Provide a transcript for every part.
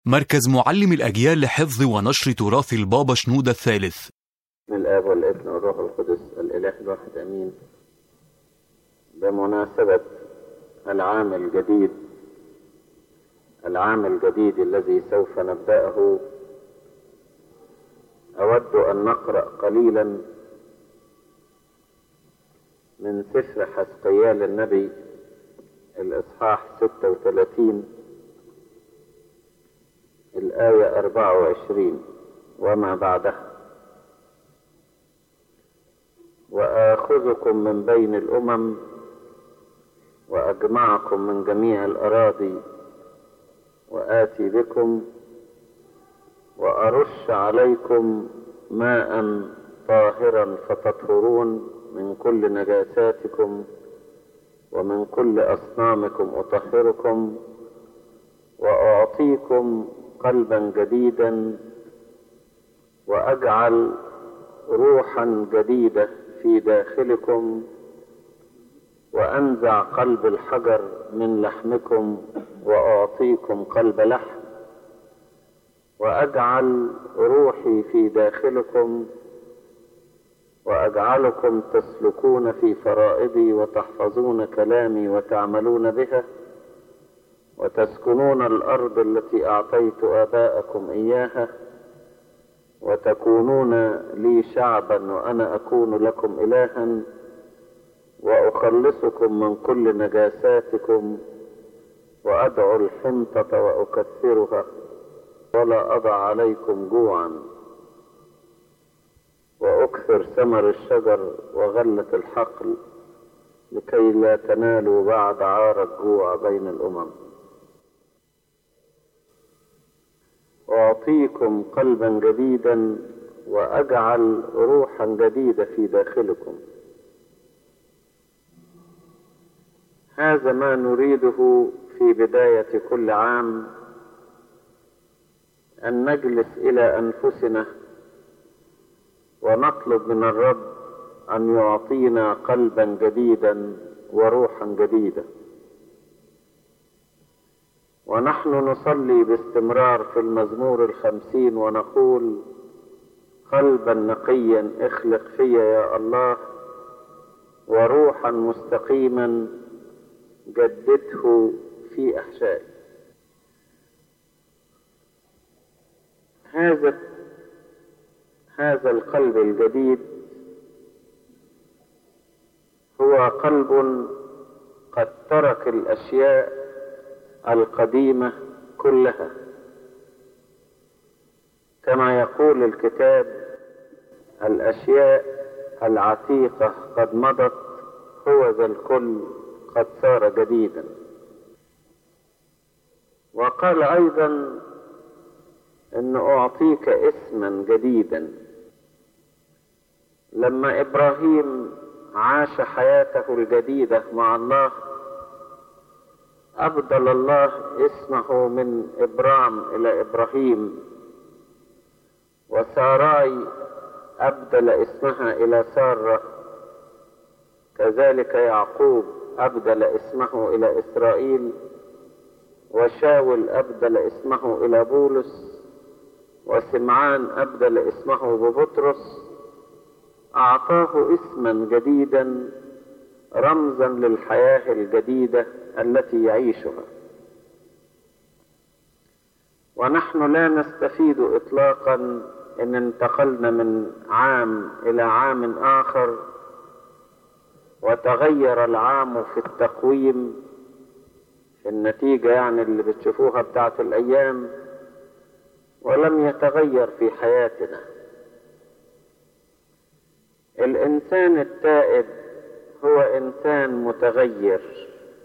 مركز معلم الأجيال لحفظ ونشر تراث البابا شنودة الثالث من الآب والابن والروح القدس الإله الواحد أمين بمناسبة العام الجديد العام الجديد الذي سوف نبدأه أود أن نقرأ قليلا من سفر حسقيال النبي الإصحاح 36 الآية 24 وما بعدها وآخذكم من بين الأمم وأجمعكم من جميع الأراضي وآتي بكم وأرش عليكم ماء طاهرا فتطهرون من كل نجاساتكم ومن كل أصنامكم أطهركم وأعطيكم قلبا جديدا وأجعل روحا جديدة في داخلكم وأنزع قلب الحجر من لحمكم وأعطيكم قلب لحم وأجعل روحي في داخلكم وأجعلكم تسلكون في فرائضي وتحفظون كلامي وتعملون بها وتسكنون الأرض التي أعطيت آباءكم إياها وتكونون لي شعبا وأنا أكون لكم إلها وأخلصكم من كل نجاساتكم وأدعو الحنطة وأكثرها ولا أضع عليكم جوعا وأكثر ثمر الشجر وغلة الحقل لكي لا تنالوا بعد عار الجوع بين الأمم أعطيكم قلبا جديدا وأجعل روحا جديدة في داخلكم هذا ما نريده في بداية كل عام أن نجلس إلى أنفسنا ونطلب من الرب أن يعطينا قلبا جديدا وروحا جديدة ونحن نصلي باستمرار في المزمور الخمسين ونقول قلبا نقيا اخلق فيا يا الله وروحا مستقيما جدده في احشائي هذا هذا القلب الجديد هو قلب قد ترك الاشياء القديمه كلها كما يقول الكتاب الاشياء العتيقه قد مضت هو ذا الكل قد صار جديدا وقال ايضا ان اعطيك اسما جديدا لما ابراهيم عاش حياته الجديده مع الله ابدل الله اسمه من ابرام الى ابراهيم وساراي ابدل اسمها الى ساره كذلك يعقوب ابدل اسمه الى اسرائيل وشاول ابدل اسمه الى بولس وسمعان ابدل اسمه ببطرس اعطاه اسما جديدا رمزا للحياه الجديده التي يعيشها ونحن لا نستفيد اطلاقا ان انتقلنا من عام الى عام اخر وتغير العام في التقويم في النتيجه يعني اللي بتشوفوها بتاعت الايام ولم يتغير في حياتنا الانسان التائب هو انسان متغير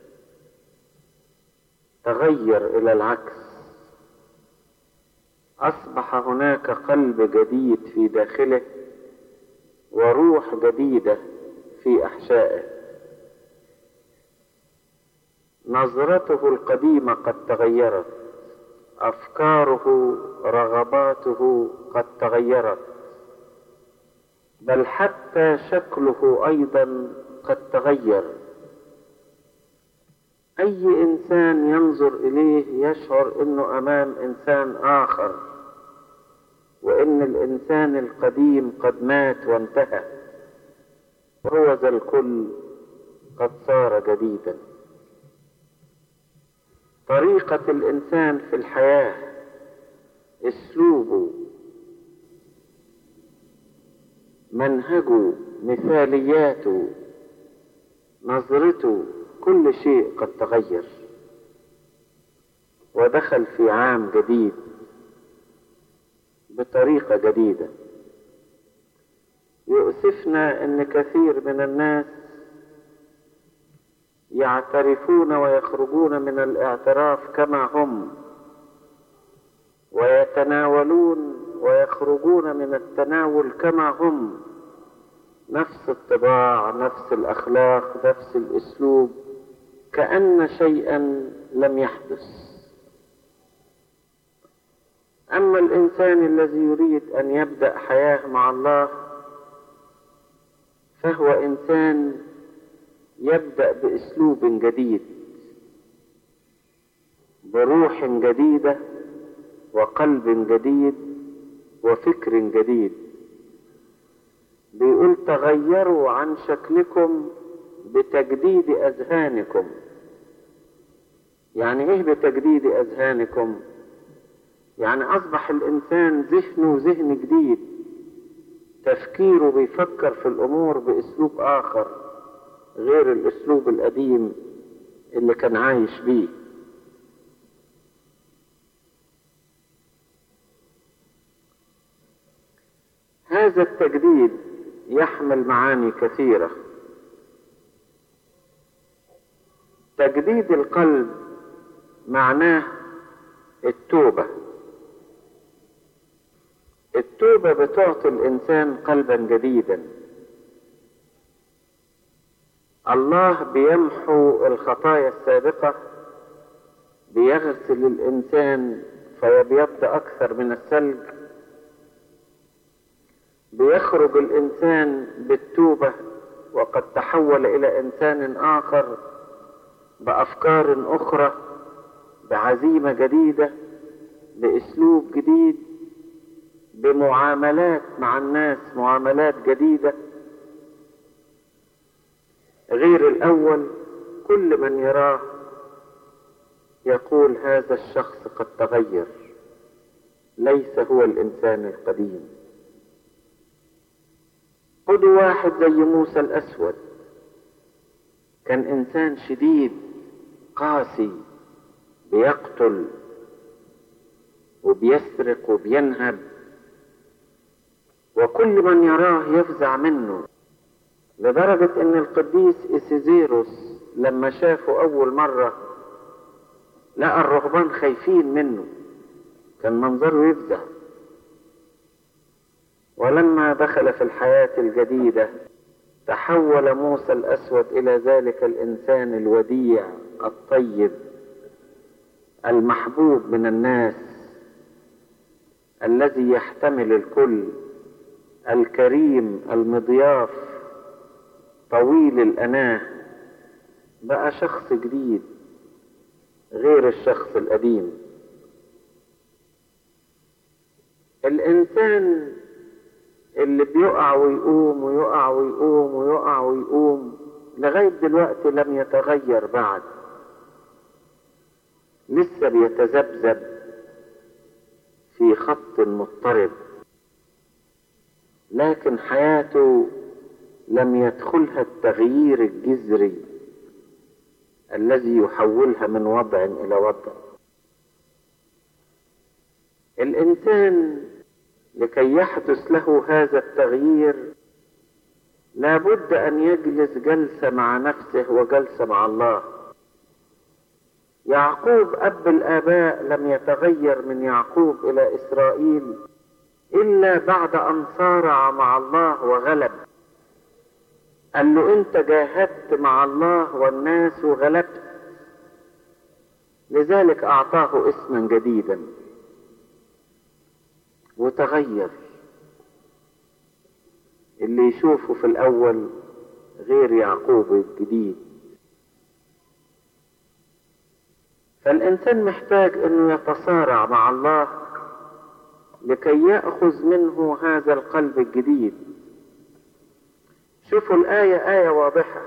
تغير الى العكس اصبح هناك قلب جديد في داخله وروح جديده في احشائه نظرته القديمه قد تغيرت افكاره رغباته قد تغيرت بل حتى شكله ايضا قد تغير أي إنسان ينظر إليه يشعر أنه أمام إنسان آخر وإن الإنسان القديم قد مات وانتهى وهو ذا الكل قد صار جديدا طريقة الإنسان في الحياة أسلوبه منهجه مثالياته نظرته كل شيء قد تغير ودخل في عام جديد بطريقة جديدة يؤسفنا ان كثير من الناس يعترفون ويخرجون من الاعتراف كما هم ويتناولون ويخرجون من التناول كما هم نفس الطباع نفس الاخلاق نفس الاسلوب كان شيئا لم يحدث اما الانسان الذي يريد ان يبدا حياه مع الله فهو انسان يبدا باسلوب جديد بروح جديده وقلب جديد وفكر جديد بيقول تغيروا عن شكلكم بتجديد اذهانكم يعني ايه بتجديد اذهانكم يعني اصبح الانسان ذهنه ذهن جديد تفكيره بيفكر في الامور باسلوب اخر غير الاسلوب القديم اللي كان عايش بيه هذا التجديد يحمل معاني كثيره تجديد القلب معناه التوبه التوبه بتعطي الانسان قلبا جديدا الله بيمحو الخطايا السابقه بيغسل الانسان فيبيض اكثر من الثلج بيخرج الانسان بالتوبه وقد تحول الى انسان اخر بافكار اخرى بعزيمه جديده باسلوب جديد بمعاملات مع الناس معاملات جديده غير الاول كل من يراه يقول هذا الشخص قد تغير ليس هو الانسان القديم خدوا واحد زي موسى الاسود كان انسان شديد قاسي بيقتل وبيسرق وبينهب وكل من يراه يفزع منه لدرجة ان القديس إسيزيروس لما شافه اول مرة لقى الرهبان خايفين منه كان منظره يفزع ولما دخل في الحياة الجديدة تحول موسى الأسود إلى ذلك الإنسان الوديع الطيب المحبوب من الناس الذي يحتمل الكل الكريم المضياف طويل الأناه بقى شخص جديد غير الشخص القديم الإنسان اللي بيقع ويقوم ويقع ويقوم ويقع ويقوم لغاية دلوقتي لم يتغير بعد لسه بيتذبذب في خط مضطرب لكن حياته لم يدخلها التغيير الجذري الذي يحولها من وضع الى وضع الانسان لكي يحدث له هذا التغيير لابد ان يجلس جلسه مع نفسه وجلسه مع الله يعقوب اب الاباء لم يتغير من يعقوب الى اسرائيل الا بعد ان صارع مع الله وغلب قال له انت جاهدت مع الله والناس وغلبت لذلك اعطاه اسما جديدا وتغير اللي يشوفه في الاول غير يعقوب الجديد فالإنسان محتاج أنه يتصارع مع الله لكي يأخذ منه هذا القلب الجديد شوفوا الآية آية واضحة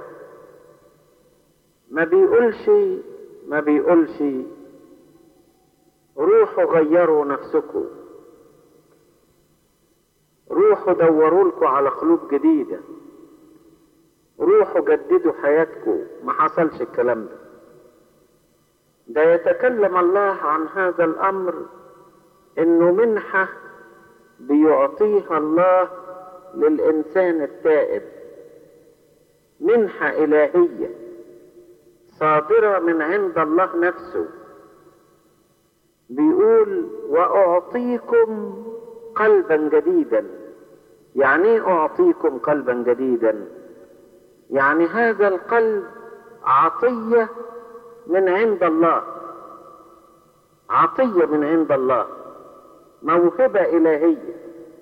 ما بيقولش ما بيقولش روحوا غيروا نفسكم روحوا دوروا لكم على قلوب جديدة روحوا جددوا حياتكم ما حصلش الكلام ده ده يتكلم الله عن هذا الأمر إنه منحة بيعطيها الله للإنسان التائب منحة إلهية صادرة من عند الله نفسه بيقول وأعطيكم قلبا جديدا يعني ايه أعطيكم قلبا جديدا يعني هذا القلب عطية من عند الله عطية من عند الله موهبة إلهية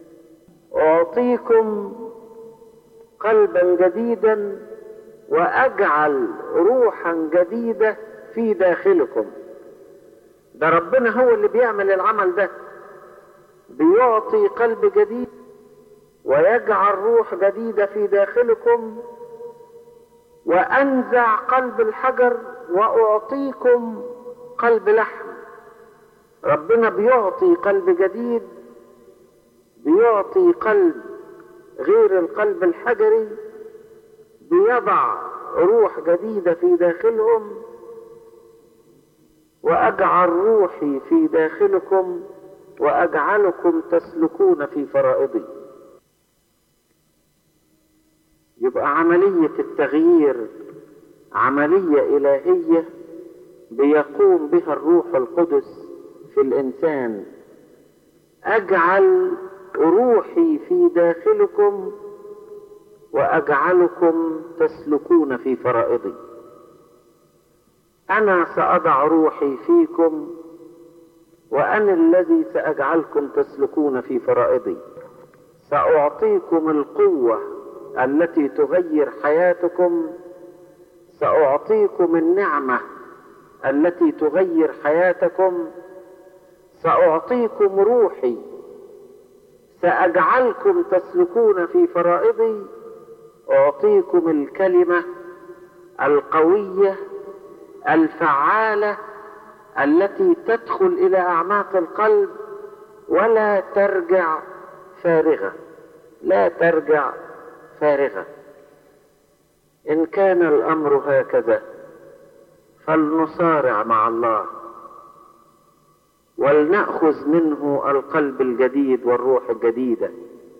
أعطيكم قلبا جديدا وأجعل روحا جديدة في داخلكم ده ربنا هو اللي بيعمل العمل ده بيعطي قلب جديد ويجعل روح جديدة في داخلكم وأنزع قلب الحجر وأعطيكم قلب لحم ربنا بيعطي قلب جديد بيعطي قلب غير القلب الحجري بيضع روح جديدة في داخلهم وأجعل روحي في داخلكم وأجعلكم تسلكون في فرائضي يبقى عملية التغيير عملية إلهية بيقوم بها الروح القدس في الإنسان أجعل روحي في داخلكم وأجعلكم تسلكون في فرائضي أنا سأضع روحي فيكم وأنا الذي سأجعلكم تسلكون في فرائضي سأعطيكم القوة التي تغير حياتكم سأعطيكم النعمة التي تغير حياتكم سأعطيكم روحي سأجعلكم تسلكون في فرائضي أعطيكم الكلمة القوية الفعالة التي تدخل إلى أعماق القلب ولا ترجع فارغة لا ترجع فارغة إن كان الأمر هكذا فلنصارع مع الله ولنأخذ منه القلب الجديد والروح الجديدة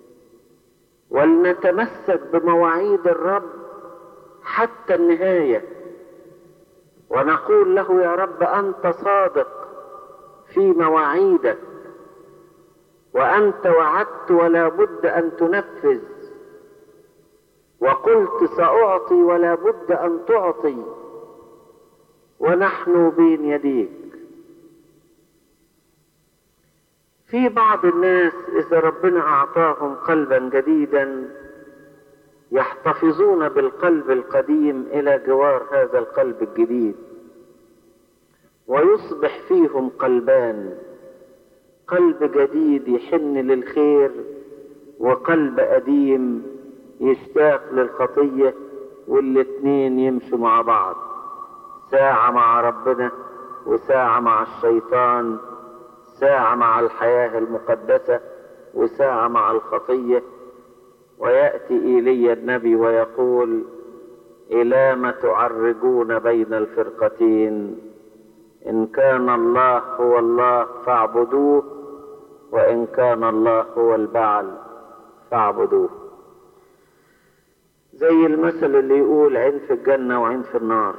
ولنتمسك بمواعيد الرب حتى النهاية ونقول له يا رب أنت صادق في مواعيدك وأنت وعدت ولا بد أن تنفذ وقلت سأعطي ولا بد أن تعطي ونحن بين يديك في بعض الناس إذا ربنا أعطاهم قلبا جديدا يحتفظون بالقلب القديم إلى جوار هذا القلب الجديد ويصبح فيهم قلبان قلب جديد يحن للخير وقلب قديم يشتاق للخطية والاتنين يمشوا مع بعض ساعة مع ربنا وساعة مع الشيطان ساعة مع الحياة المقدسة وساعة مع الخطية ويأتي إيليا النبي ويقول إلى ما تعرجون بين الفرقتين إن كان الله هو الله فاعبدوه وإن كان الله هو البعل فاعبدوه زي المثل اللي يقول عين في الجنة وعين في النار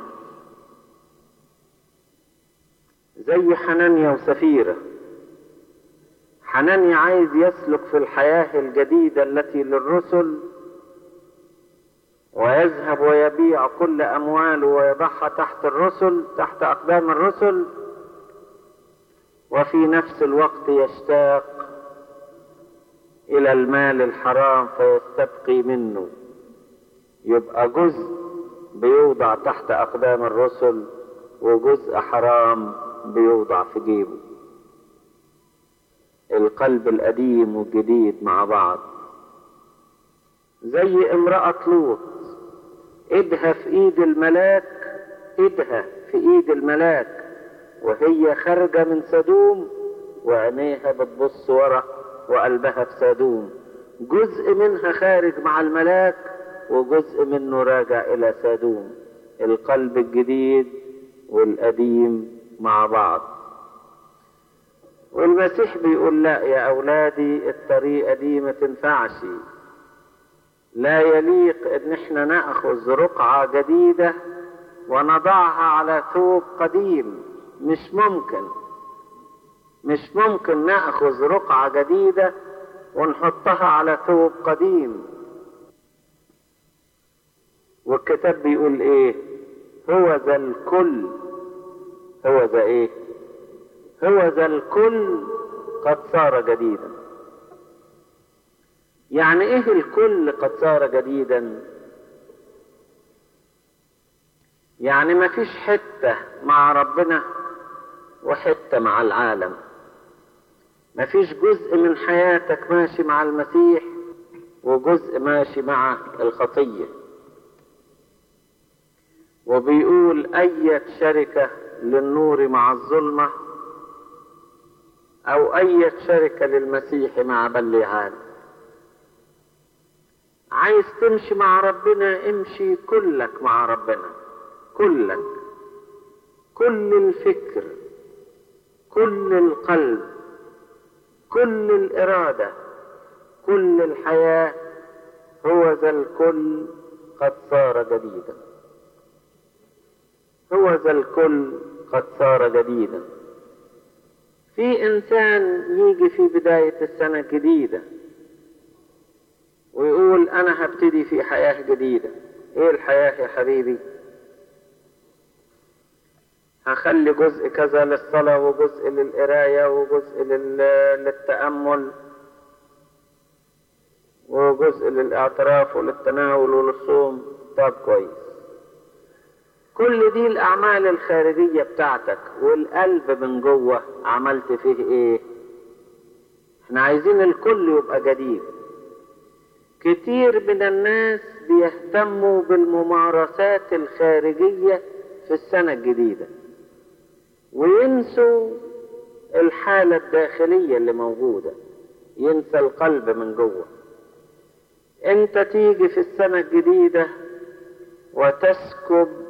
زي حنانيا وسفيرة حنانيا عايز يسلك في الحياة الجديدة التي للرسل ويذهب ويبيع كل أمواله ويضعها تحت الرسل تحت أقدام الرسل وفي نفس الوقت يشتاق إلى المال الحرام فيستبقي منه يبقى جزء بيوضع تحت أقدام الرسل وجزء حرام بيوضع في جيبه القلب القديم والجديد مع بعض زي امرأة لوط ايدها في ايد الملاك ايدها في ايد الملاك وهي خارجة من سدوم وعينيها بتبص ورا وقلبها في سدوم جزء منها خارج مع الملاك وجزء منه راجع الى سدوم القلب الجديد والقديم مع بعض والمسيح بيقول لا يا اولادي الطريقه دي ما تنفعش لا يليق ان احنا ناخذ رقعه جديده ونضعها على ثوب قديم مش ممكن مش ممكن ناخذ رقعه جديده ونحطها على ثوب قديم والكتاب بيقول ايه هو ذا الكل هو ذا ايه هو ذا الكل قد صار جديدا يعني ايه الكل قد صار جديدا يعني ما فيش حتة مع ربنا وحتة مع العالم ما فيش جزء من حياتك ماشي مع المسيح وجزء ماشي مع الخطية وبيقول أية شركة للنور مع الظلمة أو أية شركة للمسيح مع بليعان عايز تمشي مع ربنا امشي كلك مع ربنا كلك كل الفكر كل القلب كل الإرادة كل الحياة هو ذا الكل قد صار جديدا هو ذا الكل قد صار جديدا في إنسان يجي في بداية السنة الجديدة ويقول أنا هبتدي في حياة جديدة إيه الحياة يا حبيبي هخلي جزء كذا للصلاة وجزء للقراية وجزء لل- للتأمل وجزء للاعتراف وللتناول وللصوم طب كويس كل دي الأعمال الخارجية بتاعتك والقلب من جوه عملت فيه إيه؟ احنا عايزين الكل يبقى جديد كتير من الناس بيهتموا بالممارسات الخارجية في السنة الجديدة وينسوا الحالة الداخلية اللي موجودة ينسى القلب من جوه انت تيجي في السنة الجديدة وتسكب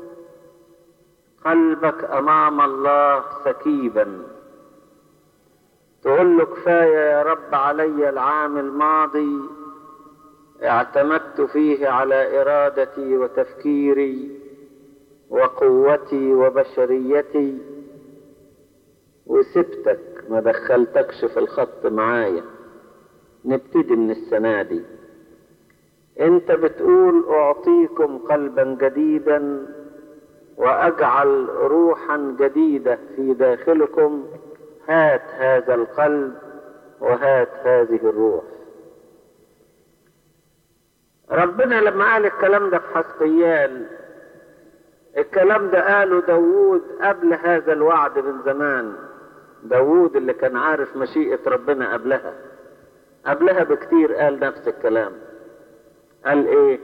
قلبك امام الله سكيبا تقول له كفاية يا رب علي العام الماضي اعتمدت فيه على ارادتي وتفكيري وقوتي وبشريتي وسبتك ما دخلتكش في الخط معايا نبتدي من السنة دي انت بتقول اعطيكم قلبا جديدا واجعل روحا جديدة في داخلكم هات هذا القلب وهات هذه الروح ربنا لما قال الكلام ده في حسقيال الكلام ده قاله داوود قبل هذا الوعد من زمان داوود اللي كان عارف مشيئة ربنا قبلها قبلها بكتير قال نفس الكلام قال ايه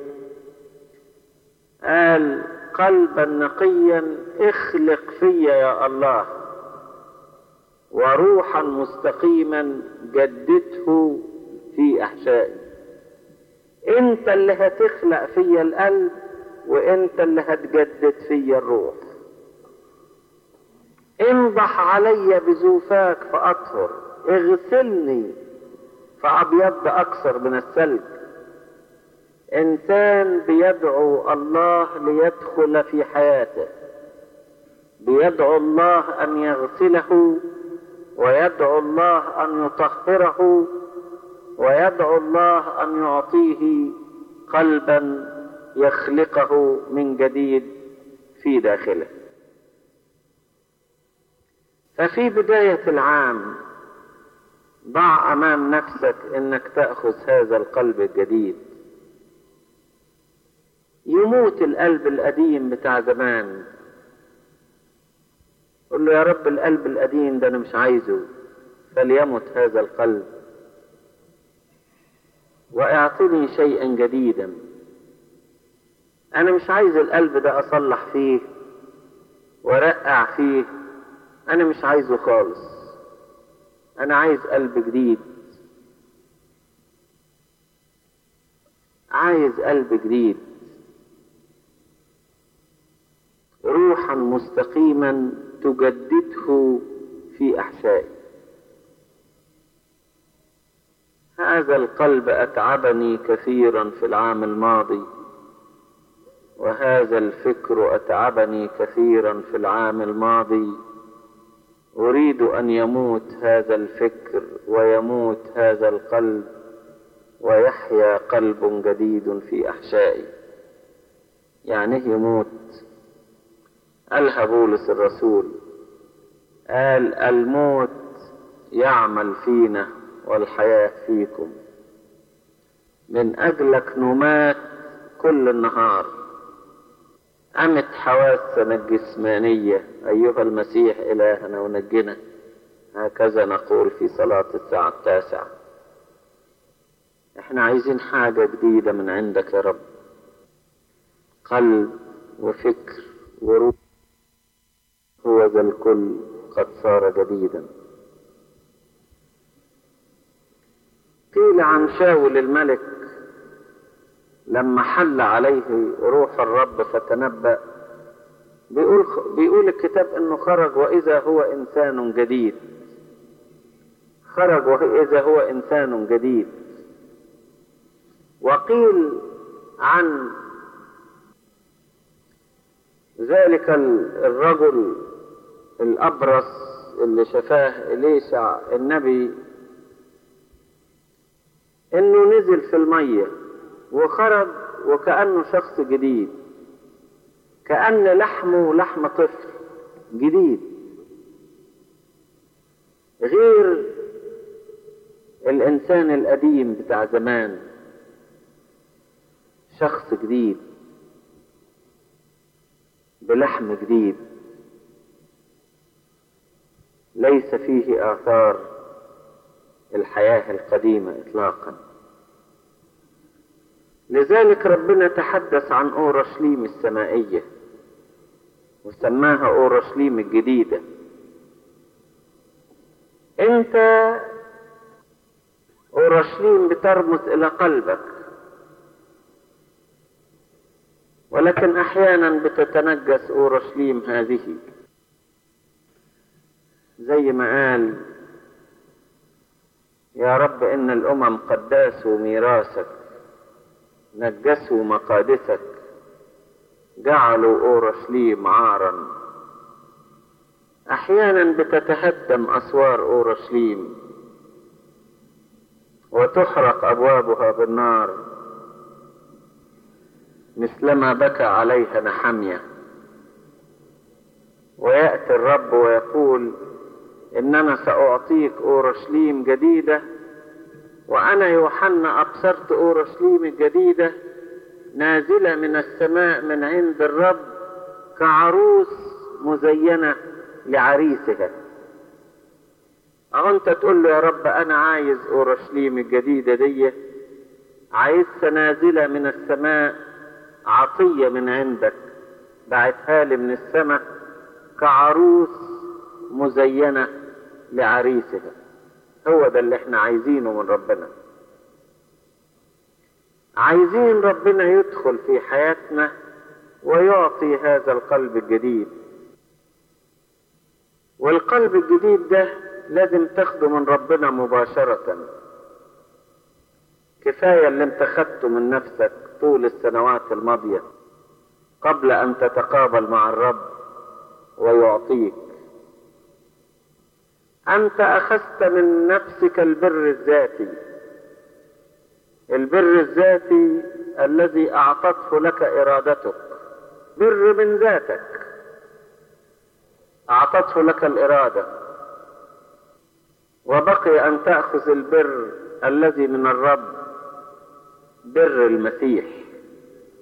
قال قلبا نقيا اخلق فيا يا الله وروحا مستقيما جدده في احشائي انت اللي هتخلق فيا القلب وانت اللي هتجدد فيا الروح انضح علي بزوفاك فاطهر اغسلني فابيض اكثر من الثلج انسان بيدعو الله ليدخل في حياته بيدعو الله ان يغسله ويدعو الله ان يطهره ويدعو الله ان يعطيه قلبا يخلقه من جديد في داخله ففي بدايه العام ضع امام نفسك انك تاخذ هذا القلب الجديد يموت القلب القديم بتاع زمان قل له يا رب القلب القديم ده انا مش عايزه فليمت هذا القلب واعطني شيئا جديدا انا مش عايز القلب ده اصلح فيه ورقع فيه انا مش عايزه خالص انا عايز قلب جديد عايز قلب جديد روحا مستقيما تجدده في احشائي هذا القلب اتعبني كثيرا في العام الماضي وهذا الفكر اتعبني كثيرا في العام الماضي اريد ان يموت هذا الفكر ويموت هذا القلب ويحيا قلب جديد في احشائي يعني يموت قالها بولس الرسول قال الموت يعمل فينا والحياة فيكم من أجلك نمات كل النهار أمت حواسنا الجسمانية أيها المسيح إلهنا ونجنا هكذا نقول في صلاة الساعة التاسعة احنا عايزين حاجة جديدة من عندك يا رب قلب وفكر وروح هو ذا الكل قد صار جديدا قيل عن شاول الملك لما حل عليه روح الرب فتنبأ بيقول بيقول الكتاب انه خرج واذا هو انسان جديد خرج واذا هو انسان جديد وقيل عن ذلك الرجل الأبرص اللي شفاه إليشع النبي إنه نزل في المية وخرج وكأنه شخص جديد كأن لحمه لحم طفل جديد غير الإنسان القديم بتاع زمان شخص جديد بلحم جديد ليس فيه آثار الحياة القديمة إطلاقا لذلك ربنا تحدث عن أورشليم السمائية وسماها أورشليم الجديدة أنت أورشليم بترمز إلى قلبك ولكن أحيانا بتتنجس أورشليم هذه زي ما قال يا رب إن الأمم قد داسوا ميراثك نجسوا مقادسك جعلوا أورشليم عارا أحيانا بتتهدم أسوار أورشليم وتحرق أبوابها بالنار مثلما بكى عليها نحمية ويأتي الرب ويقول إنما سأعطيك أورشليم جديدة وأنا يوحنا أبصرت أورشليم الجديدة نازلة من السماء من عند الرب كعروس مزينة لعريسها أو أنت تقول له يا رب أنا عايز أورشليم الجديدة دي عايزها نازلة من السماء عطية من عندك بعتها لي من السماء كعروس مزينة لعريسها هو ده اللي احنا عايزينه من ربنا عايزين ربنا يدخل في حياتنا ويعطي هذا القلب الجديد والقلب الجديد ده لازم تاخده من ربنا مباشرة كفاية اللي انت خدته من نفسك طول السنوات الماضية قبل ان تتقابل مع الرب ويعطيك انت اخذت من نفسك البر الذاتي البر الذاتي الذي اعطته لك ارادتك بر من ذاتك اعطته لك الاراده وبقي ان تاخذ البر الذي من الرب بر المسيح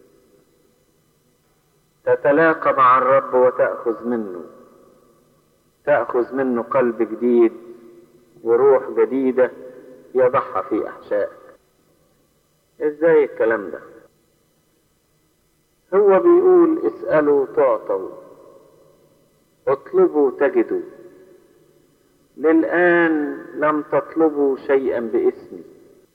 تتلاقى مع الرب وتاخذ منه تأخذ منه قلب جديد وروح جديدة يضعها في أحشائك ازاي الكلام ده هو بيقول اسألوا تعطوا اطلبوا تجدوا للآن لم تطلبوا شيئا باسمي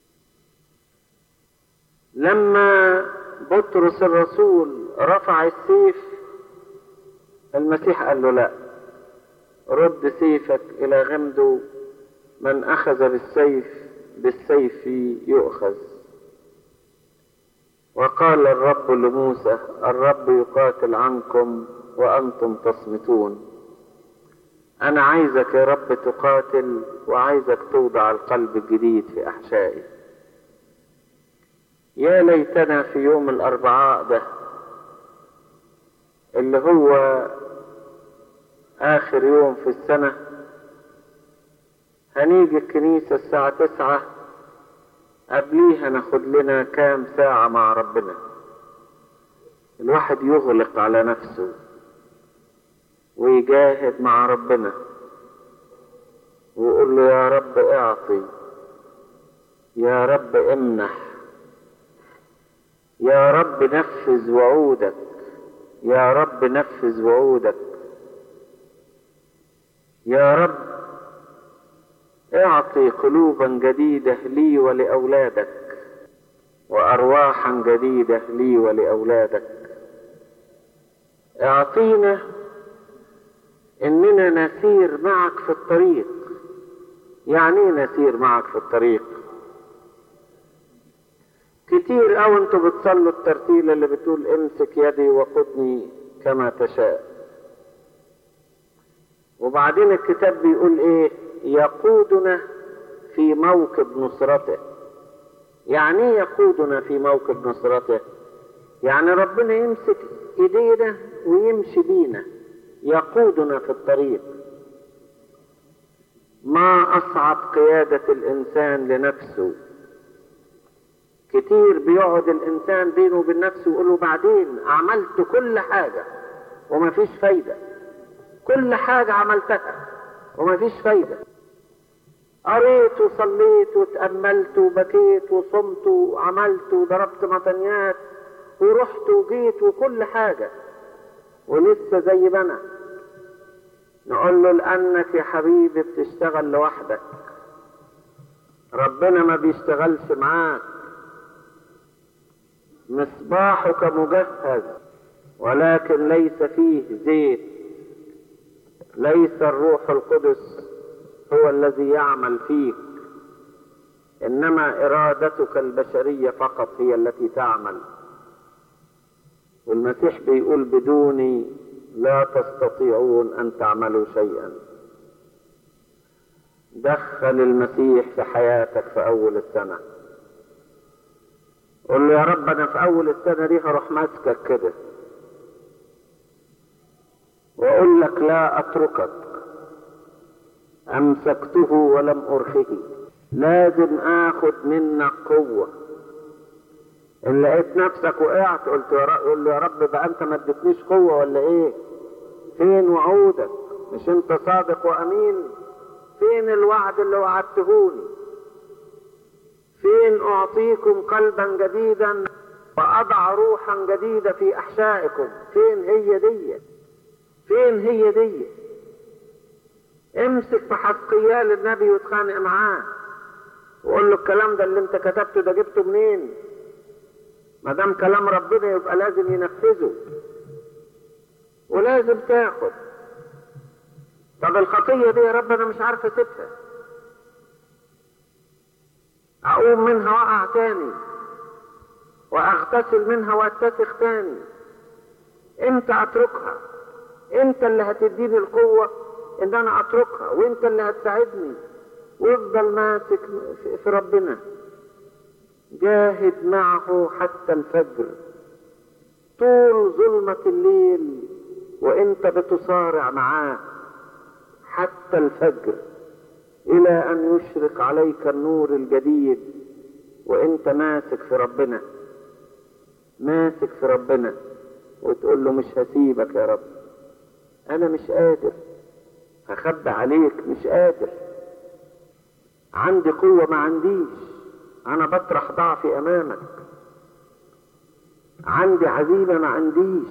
لما بطرس الرسول رفع السيف المسيح قال له لا رد سيفك إلى غمده من أخذ بالسيف بالسيف يؤخذ وقال الرب لموسى الرب يقاتل عنكم وأنتم تصمتون أنا عايزك يا رب تقاتل وعايزك توضع القلب الجديد في أحشائي يا ليتنا في يوم الأربعاء ده اللي هو آخر يوم في السنة هنيجي الكنيسة الساعة تسعة قبليها ناخد لنا كام ساعة مع ربنا الواحد يغلق على نفسه ويجاهد مع ربنا ويقول له يا رب اعطي يا رب امنح يا رب نفذ وعودك يا رب نفذ وعودك يا رب اعطي قلوبا جديدة لي ولأولادك وأرواحا جديدة لي ولأولادك اعطينا اننا نسير معك في الطريق يعني ايه نسير معك في الطريق كتير او انتوا بتصلوا الترتيلة اللي بتقول امسك يدي وقدني كما تشاء وبعدين الكتاب بيقول ايه يقودنا في موكب نصرته يعني ايه يقودنا في موكب نصرته يعني ربنا يمسك ايدينا ويمشي بينا يقودنا في الطريق ما اصعب قيادة الانسان لنفسه كتير بيقعد الانسان بينه وبين نفسه ويقول له بعدين عملت كل حاجة ومفيش فايدة كل حاجة عملتها ومفيش فايدة قريت وصليت وتأملت وبكيت وصمت وعملت وضربت مطنيات ورحت وجيت وكل حاجة ولسه زي ما انا نقول له لانك يا حبيبي بتشتغل لوحدك ربنا ما بيشتغلش معاك مصباحك مجهز ولكن ليس فيه زيت ليس الروح القدس هو الذي يعمل فيك انما ارادتك البشريه فقط هي التي تعمل والمسيح بيقول بدوني لا تستطيعون ان تعملوا شيئا دخل المسيح في حياتك في اول السنه قول له يا رب انا في اول السنه دي هروح ماسكك كده واقول لك لا اتركك امسكته ولم ارخه لازم اخد منك قوه ان لقيت نفسك وقعت قلت يا رب قول له يا رب بقى انت ما اديتنيش قوه ولا ايه فين وعودك مش انت صادق وامين فين الوعد اللي وعدتهوني فين اعطيكم قلبا جديدا واضع روحا جديده في احشائكم فين هي دي فين هي دي امسك في حسقيال النبي واتخانق معاه وقول له الكلام ده اللي انت كتبته ده جبته منين ما دام كلام ربنا يبقى لازم ينفذه ولازم تاخد طب الخطية دي يا رب انا مش عارف اسيبها اقوم منها واقع تاني واغتسل منها واتسخ تاني امتى اتركها انت اللي هتديني القوة ان انا اتركها وانت اللي هتساعدني وافضل ماسك في ربنا جاهد معه حتى الفجر طول ظلمة الليل وانت بتصارع معاه حتى الفجر الى ان يشرق عليك النور الجديد وانت ماسك في ربنا ماسك في ربنا وتقول له مش هسيبك يا رب انا مش قادر هخبي عليك مش قادر عندي قوة ما عنديش أنا بطرح ضعفي أمامك عندي عزيمة ما عنديش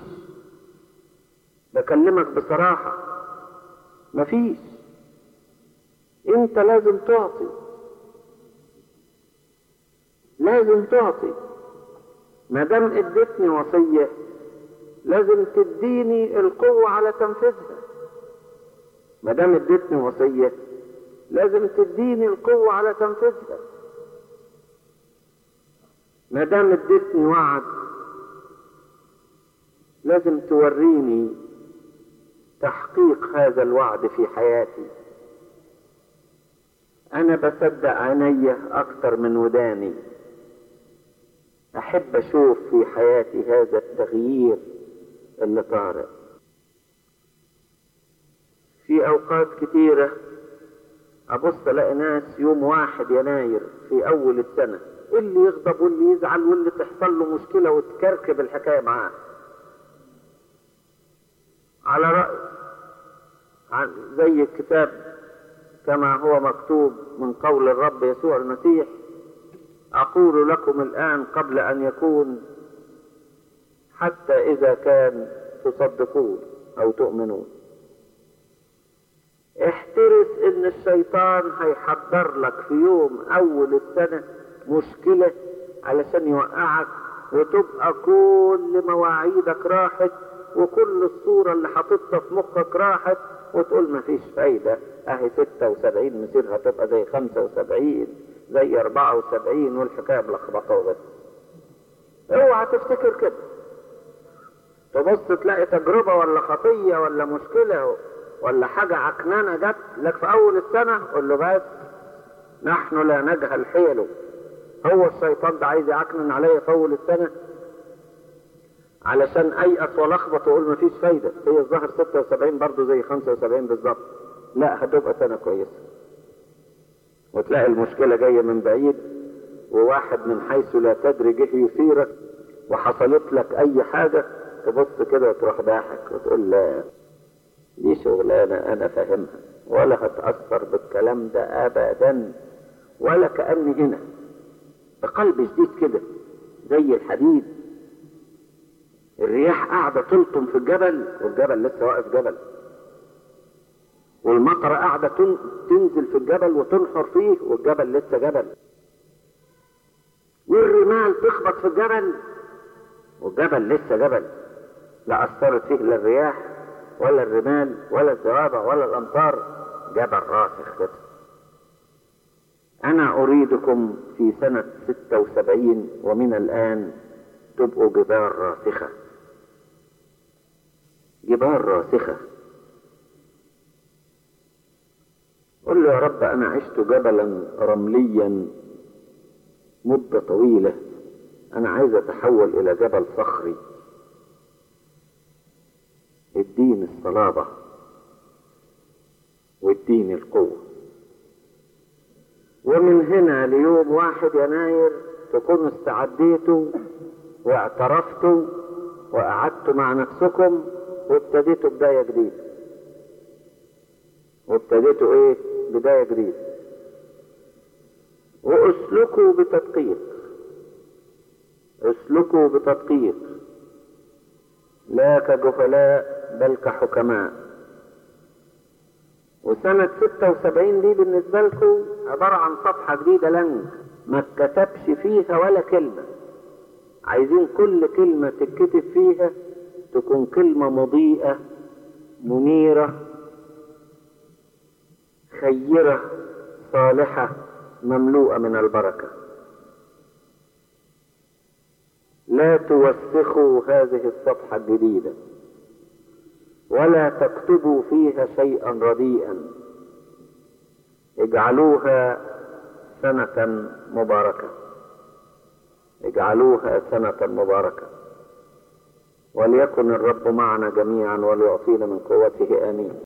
بكلمك بصراحة مفيش انت لازم تعطي لازم تعطي ما دام اديتني وصية لازم تديني القوة على تنفيذها ما دام اديتني وصية لازم تديني القوة على تنفيذها ما دام اديتني وعد لازم توريني تحقيق هذا الوعد في حياتي انا بصدق عيني اكتر من وداني احب اشوف في حياتي هذا التغيير اللي طارئ في اوقات كتيرة ابص الاقي ناس يوم واحد يناير في اول السنة اللي يغضب واللي يزعل واللي تحصل له مشكلة وتكركب الحكاية معاه على رأي زي الكتاب كما هو مكتوب من قول الرب يسوع المسيح أقول لكم الآن قبل أن يكون حتى إذا كان تصدقون أو تؤمنون احترس ان الشيطان هيحضر لك في يوم اول السنة مشكلة علشان يوقعك وتبقى كل مواعيدك راحت وكل الصورة اللي حاططها في مخك راحت وتقول مفيش فايدة اهي ستة وسبعين مصيرها تبقى زي خمسة وسبعين زي اربعة وسبعين والحكاية ملخبطة وبس اوعى تفتكر كده تبص تلاقي تجربة ولا خطية ولا مشكلة ولا حاجة عكنانة جت لك في أول السنة قول له بس نحن لا نجهل حيله هو الشيطان ده عايز يعكنن عليا في أول السنة علشان أيأس ولخبط وأقول مفيش فايدة هي الظهر 76 برضه زي 75 بالظبط لا هتبقى سنة كويسة وتلاقي المشكلة جاية من بعيد وواحد من حيث لا تدري جه يثيرك وحصلت لك أي حاجة تبص كده وتروح ضاحك وتقول لا دي شغلانة أنا فاهمها ولا هتأثر بالكلام ده أبدا ولا كأني هنا بقلب شديد كده زي الحديد الرياح قاعدة تلطم في الجبل والجبل لسه واقف جبل والمطرة قاعدة تنزل في الجبل وتنحر فيه والجبل لسه جبل والرمال تخبط في الجبل والجبل لسه جبل لا أثرت فيه لا الرياح ولا الرمال ولا الزوابع ولا الأمطار جبل راسخ كده أنا أريدكم في سنة ستة وسبعين ومن الآن تبقوا جبال راسخة جبال راسخة قل له يا رب أنا عشت جبلا رمليا مدة طويلة أنا عايز أتحول إلى جبل صخري اديني الصلابة واديني القوة ومن هنا ليوم واحد يناير تكونوا استعديتوا واعترفتوا وقعدتوا مع نفسكم وابتديتوا بداية جديدة وابتديتوا ايه بداية جديدة واسلكوا بتدقيق اسلكوا بتدقيق لا كجهلاء بل كحكماء وسنة 76 دي بالنسبة لكم عبارة عن صفحة جديدة لنج ما اتكتبش فيها ولا كلمة عايزين كل كلمة تتكتب فيها تكون كلمة مضيئة منيرة خيرة صالحة مملوءة من البركة لا توسخوا هذه الصفحة الجديدة ولا تكتبوا فيها شيئا رديئا اجعلوها سنة مباركة اجعلوها سنة مباركة وليكن الرب معنا جميعا وليعطينا من قوته آمين